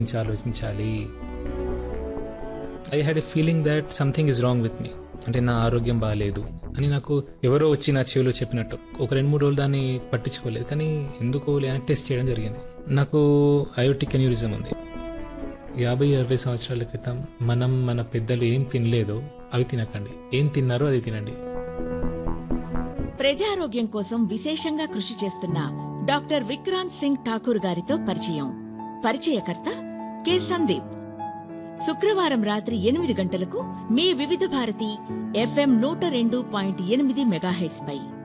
గురించి ఆలోచించాలి I had a feeling that something is wrong with me అంటే నా ఆరోగ్యం బాగాలేదు అని నాకు ఎవరో వచ్చి నా చెవిలో చెప్పినట్టు ఒక రెండు మూడు రోజులు దాన్ని పట్టించుకోలేదు కానీ ఎందుకు లేని టెస్ట్ చేయడం జరిగింది నాకు అయోటిక్ అన్యూరిజం ఉంది యాభై అరవై సంవత్సరాల క్రితం మనం మన పెద్దలు ఏం తినలేదో అవి తినకండి ఏం తిన్నారో అది తినండి ప్రజారోగ్యం కోసం విశేషంగా కృషి చేస్తున్న డాక్టర్ విక్రాంత్ సింగ్ ఠాకూర్ గారితో పరిచయం పరిచయకర్త కె సందీప్ శుక్రవారం రాత్రి ఎనిమిది గంటలకు మీ వివిధ భారతి ఎఫ్ఎం నూట రెండు పాయింట్ ఎనిమిది మెగాహెట్స్ పై